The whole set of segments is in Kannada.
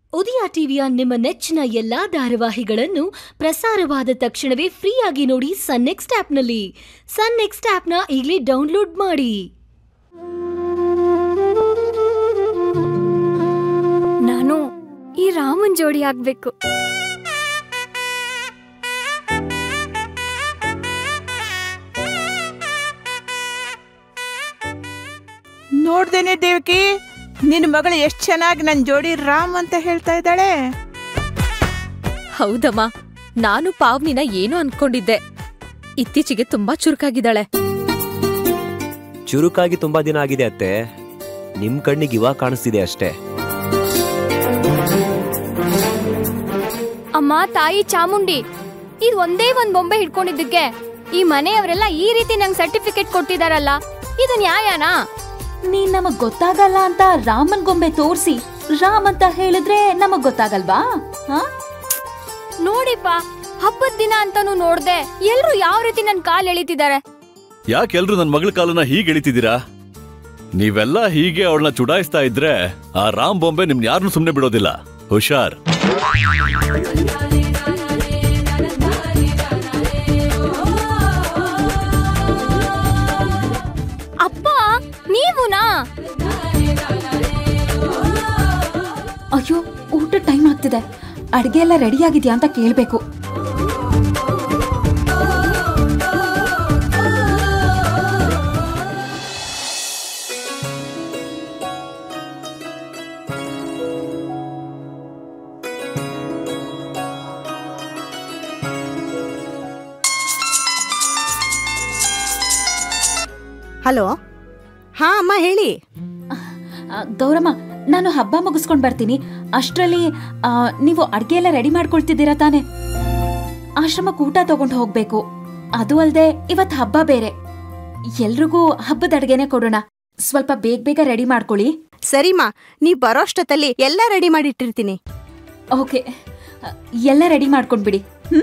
ಉದಯ ಟಿವಿಯ ನಿಮ್ಮ ನೆಚ್ಚಿನ ಎಲ್ಲಾ ಧಾರಾವಾಹಿಗಳನ್ನು ಪ್ರಸಾರವಾದ ತಕ್ಷಣವೇ ಫ್ರೀಯಾಗಿ ನೋಡಿ ಸನ್ ನೆಕ್ಸ್ಟ್ ಆಪ್ನಲ್ಲಿ ಸನ್ ನೆಕ್ಸ್ಟ್ ಆಪ್ನ ಈಗಲೇ ಡೌನ್ಲೋಡ್ ಮಾಡಿ ನಾನು ಈ ರಾಮನ್ ಜೋಡಿ ಆಗ್ಬೇಕು ನೋಡ್ದೇನೆ ದೇವಕಿ ನಿನ್ನ ಮಗಳು ಎಷ್ಟು ಚೆನ್ನಾಗಿ ನನ್ನ ಜೋಡಿ ರಾಮ್ ಅಂತ ಹೇಳ್ತಾ ಇದ್ದಾಳೆ ಹೌದಮ್ಮ ನಾನು ಪಾವ್ನಿನ ಏನು ಅನ್ಕೊಂಡಿದ್ದೆ ಇತ್ತೀಚೆಗೆ ತುಂಬಾ ಚುರುಕಾಗಿದ್ದಾಳೆ ಚುರುಕಾಗಿ ತುಂಬಾ ದಿನ ಆಗಿದೆ ಅತ್ತೆ ನಿಮ್ ಕಣ್ಣಿಗೆ ಇವಾಗ ಕಾಣಿಸ್ತಿದೆ ಅಷ್ಟೇ ಅಮ್ಮ ತಾಯಿ ಚಾಮುಂಡಿ ಇದು ಒಂದೇ ಒಂದ್ ಬೊಂಬೆ ಹಿಡ್ಕೊಂಡಿದ್ದಕ್ಕೆ ಈ ಮನೆಯವರೆಲ್ಲ ಈ ರೀತಿ ನಂಗೆ ಸರ್ಟಿಫಿಕೇಟ್ ಕೊಟ್ಟಿದಾರಲ್ಲ ಇದು ನ್ಯಾಯನಾ ನೀನ್ ನಮಗ್ ಗೊತ್ತಾಗಲ್ಲ ಅಂತ ರಾಮನ್ ಗೊಂಬೆ ತೋರ್ಸಿ ರಾಮ್ ಅಂತ ಹೇಳಿದ್ರೆ ನಮಗ್ ಗೊತ್ತಾಗಲ್ವಾ ಹಾ ನೋಡಿಪ್ಪ ಹಬ್ಬದ ದಿನ ಅಂತಾನು ನೋಡ್ದೆ ಎಲ್ರು ಯಾವ ರೀತಿ ನನ್ ಕಾಲ್ ಎಳಿತಿದ್ದಾರೆ ಯಾಕೆಲ್ರು ನನ್ನ ಮಗಳ ಕಾಲನ್ನ ಹೀಗೆ ಎಳಿತಿದ್ದೀರಾ ನೀವೆಲ್ಲ ಹೀಗೆ ಅವಳನ್ನ ಚುಡಾಯಿಸ್ತಾ ಇದ್ರೆ ಆ ರಾಮ್ ಬೊಂಬೆ ನಿಮ್ನ ಯಾರನ್ನೂ ಸುಮ್ಮನೆ ಬಿಡೋದಿಲ್ಲ ಹುಷಾರ್ ಅಪ್ಪ ನೀವುನಾ ಅಯ್ಯೋ ಊಟ ಟೈಮ್ ಆಗ್ತಿದೆ ಅಡ್ಗೆ ಎಲ್ಲ ರೆಡಿ ಆಗಿದ್ಯಾ ಅಂತ ಕೇಳ್ಬೇಕು ಹಲೋ ಹಾ ಅಮ್ಮ ಹೇಳಿ ಆ, ಗೌರಮ್ಮ ನಾನು ಹಬ್ಬ ಮುಗಿಸ್ಕೊಂಡ್ ಬರ್ತೀನಿ ಅಷ್ಟ್ರಲ್ಲಿ ಆ, ನೀವು ಅಡ್ಗೆ ಎಲ್ಲ ರೆಡಿ ಮಾಡ್ಕೊಳ್ತಿದ್ದೀರಾ ತಾನೆ ಆಶ್ರಮಕ್ಕೆ ಊಟ ತಗೊಂಡು ಹೋಗ್ಬೇಕು ಅದು ಅಲ್ದೆ ಇವತ್ ಹಬ್ಬ ಬೇರೆ ಎಲ್ರಿಗೂ ಹಬ್ಬದ ಅಡ್ಗೆನೆ ಕೊಡೋಣ ಸ್ವಲ್ಪ ಬೇಗ ಬೇಗ ರೆಡಿ ಮಾಡ್ಕೊಳ್ಳಿ ಸರಿಮಾ ನೀವ್ ಬರೋಷ್ಟೊತ್ತಲ್ಲಿ ಎಲ್ಲ ರೆಡಿ ಮಾಡಿಟ್ಟಿರ್ತೀನಿ ಓಕೆ ಆ, ಎಲ್ಲ ರೆಡಿ ಮಾಡ್ಕೊಂಡ್ಬಿಡಿ ಹ್ಮ್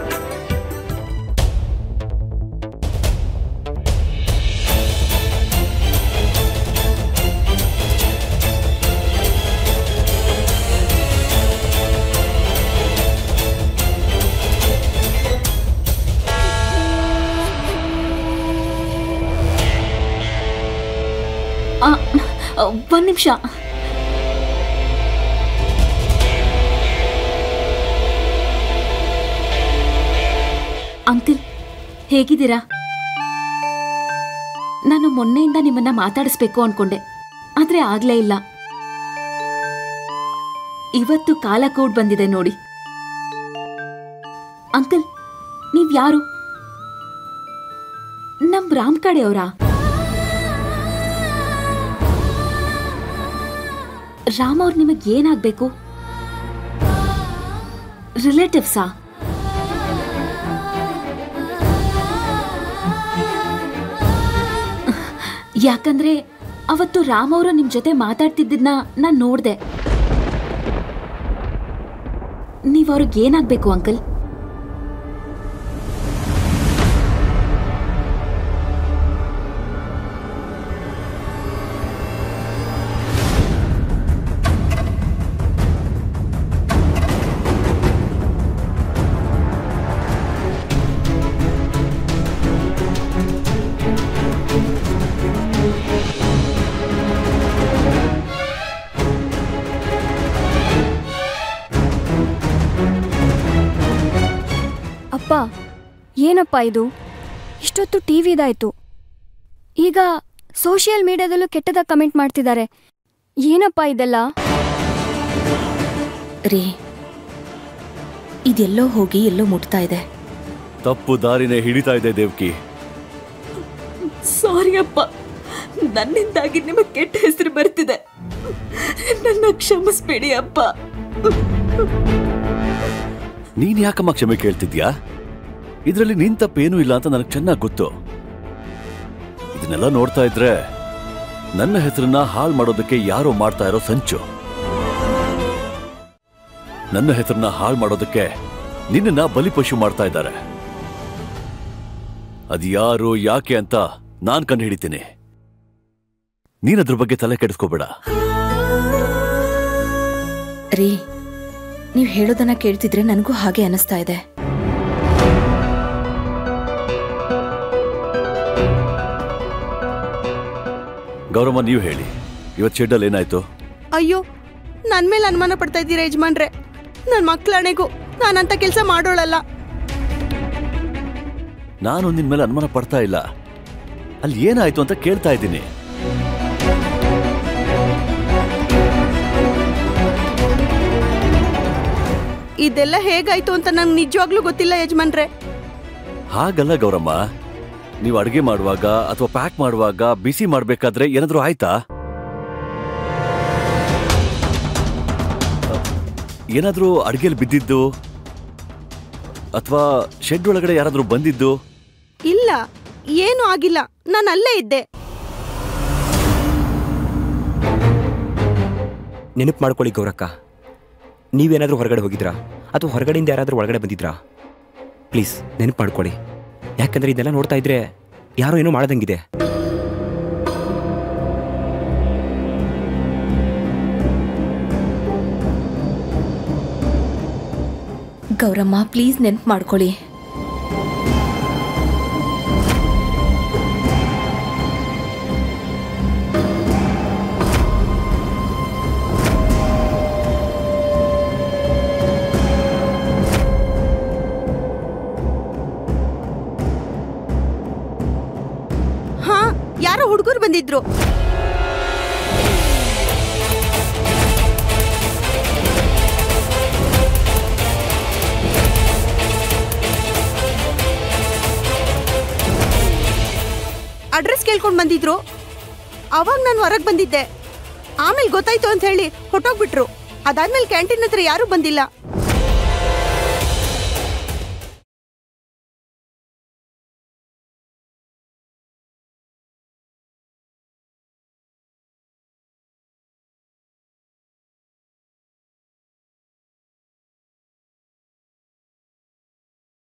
ಆ, ಆ, ಒಂದ್ ನಿಮಿಷ ಅಂಕಲ್ ಹೇಗಿದ್ದೀರಾ ನಾನು ಮೊನ್ನೆಯಿಂದ ನಿಮ್ಮನ್ನ ಮಾತಾಡಿಸ್ಬೇಕು ಅನ್ಕೊಂಡೆ ಆದ್ರೆ ಆಗ್ಲೇ ಇಲ್ಲ ಇವತ್ತು ಕಾಲ ಕೂಡ್ ಬಂದಿದೆ ನೋಡಿ ಅಂಕಲ್ ನೀವ್ ಯಾರು ನಮ್ ರಾಮ್ ಕಡೆಯವರಾ ರಾಮ್ ಅವ್ರು ನಿಮಗ್ ಏನಾಗ್ಬೇಕು ರಿಲೇಟಿವ್ಸಾ ಯಾಕಂದ್ರೆ ಅವತ್ತು ರಾಮ್ ಅವರು ನಿಮ್ ಜೊತೆ ಮಾತಾಡ್ತಿದ್ದನ್ನ ನಾನ್ ನೋಡ್ದೆ ನೀವ್ ಅವ್ರಿಗೆ ಏನಾಗ್ಬೇಕು ಅಂಕಲ್ ಅಪ್ಪ ಏನಪ್ಪ ಇದು ಇಷ್ಟೊತ್ತು ಟಿವಿದಾಯ್ತು ಈಗ ಸೋಷಿಯಲ್ ಮೀಡಿಯಾದಲ್ಲೂ ಕೆಟ್ಟದಾಗ ಕಮೆಂಟ್ ಮಾಡ್ತಿದ್ದಾರೆ ಏನಪ್ಪ ಇದೆಲ್ಲ ರೀ ಇದೆಲ್ಲೋ ಹೋಗಿ ಎಲ್ಲೋ ಮುಟ್ತಾ ಇದೆ ತಪ್ಪು ದಾರಿನೇ ಹಿಡಿತಾ ಇದೆ ದೇವ್ಕಿ ಸಾರಿ ಅಪ್ಪ ನನ್ನಿಂದಾಗಿ ನಿಮಗೆ ಕೆಟ್ಟ ಹೆಸರು ಬರ್ತಿದೆ ನನ್ನ ಕ್ಷಮಿಸ್ಬೇಡಿ ಅಪ್ಪ ನೀನ್ ಯಾಕಮ್ಮ ಕ್ಷಮೆ ಕೇಳ್ತಿದ್ಯಾ ಇದ್ರಲ್ಲಿ ನಿನ್ ತಪ್ಪೇನೂ ಇಲ್ಲ ಅಂತ ನನಗೆ ಚೆನ್ನಾಗಿ ಗೊತ್ತು ಇದನ್ನೆಲ್ಲ ನೋಡ್ತಾ ಇದ್ರೆ ನನ್ನ ಹೆಸರನ್ನ ಹಾಳು ಮಾಡೋದಕ್ಕೆ ಯಾರೋ ಮಾಡ್ತಾ ಇರೋ ಸಂಚು ನನ್ನ ಹೆಸರನ್ನ ಹಾಳು ಮಾಡೋದಕ್ಕೆ ನಿನ್ನನ್ನ ಬಲಿಪಶು ಮಾಡ್ತಾ ಇದ್ದಾರೆ ಅದ್ಯಾರು ಯಾಕೆ ಅಂತ ನಾನ್ ಕಂಡು ಹಿಡಿತೀನಿ ನೀನ್ ಅದ್ರ ಬಗ್ಗೆ ತಲೆ ಕೆಡಿಸ್ಕೋಬೇಡ ರೀ ನೀವು ಹೇಳೋದನ್ನ ಕೇಳ್ತಿದ್ರೆ ನನಗೂ ಹಾಗೆ ಅನಿಸ್ತಾ ಇದೆ ಗೌರಮ್ಮ ನೀವು ಹೇಳಿ ಇವತ್ತು ಶೆಡ್ಡಲ್ಲಿ ಏನಾಯ್ತು ಅಯ್ಯೋ ನನ್ ಮೇಲೆ ಅನುಮಾನ ಪಡ್ತಾ ಇದ್ದೀರಾ ಯಜಮಾನ್ರೆ ನನ್ನ ಮಕ್ಕಳಣೆಗೂ ನಾನಂತ ಕೆಲಸ ಮಾಡೋಳಲ್ಲ ನಾನು ನಿನ್ ಮೇಲೆ ಅನುಮಾನ ಪಡ್ತಾ ಇಲ್ಲ ಅಲ್ಲಿ ಏನಾಯ್ತು ಅಂತ ಕೇಳ್ತಾ ಇದ್ದೀನಿ ಇದೆಲ್ಲ ಹೇಗಾಯ್ತು ಅಂತ ನಂಗೆ ನಿಜವಾಗ್ಲೂ ಗೊತ್ತಿಲ್ಲ ಯಜಮಾನ್ರೆ ಹಾಗಲ್ಲ ಗೌರಮ್ಮ ನೀವು ಅಡುಗೆ ಮಾಡುವಾಗ ಅಥವಾ ಪ್ಯಾಕ್ ಮಾಡುವಾಗ ಬಿಸಿ ಮಾಡ್ಬೇಕಾದ್ರೆ ಏನಾದ್ರೂ ಆಯ್ತಾ ಏನಾದ್ರೂ ಅಡ್ಗೆಲ್ ಬಿದ್ದಿದ್ದು ಅಥವಾ ಶೆಡ್ ಒಳಗಡೆ ಯಾರಾದ್ರೂ ಬಂದಿದ್ದು ಇಲ್ಲ ಏನೂ ಆಗಿಲ್ಲ ನಾನು ಅಲ್ಲೇ ಇದ್ದೆ ನೆನಪು ಮಾಡ್ಕೊಳ್ಳಿ ಗೌರಕ್ಕ ನೀವೇನಾದರೂ ಹೊರಗಡೆ ಹೋಗಿದ್ರಾ ಅಥವಾ ಹೊರಗಡೆಯಿಂದ ಯಾರಾದರೂ ಒಳಗಡೆ ಬಂದಿದ್ರಾ ಪ್ಲೀಸ್ ನೆನಪು ಮಾಡ್ಕೊಳ್ಳಿ ಯಾಕಂದ್ರೆ ಇದೆಲ್ಲ ನೋಡ್ತಾ ಇದ್ರೆ ಯಾರೋ ಏನೋ ಮಾಡ್ದಂಗಿದೆ ಗೌರಮ್ಮ ಪ್ಲೀಸ್ ನೆನ್ಪು ಮಾಡ್ಕೊಳ್ಳಿ ಹಾ ಯಾರೋ ಹುಡುಗರು ಬಂದಿದ್ರು ಅಡ್ರೆಸ್ ಕೇಳ್ಕೊಂಡು ಬಂದಿದ್ರು ಅವಾಗ ನಾನು ಹೊರಗೆ ಬಂದಿದ್ದೆ ಆಮೇಲೆ ಗೊತ್ತಾಯ್ತು ಅಂತ ಹೇಳಿ ಹೊಟ್ಟೋಗ್ಬಿಟ್ರು ಅದಾದ್ಮೇಲೆ ಕ್ಯಾಂಟೀನ್ ಹತ್ರ ಯಾರೂ ಬಂದಿಲ್ಲ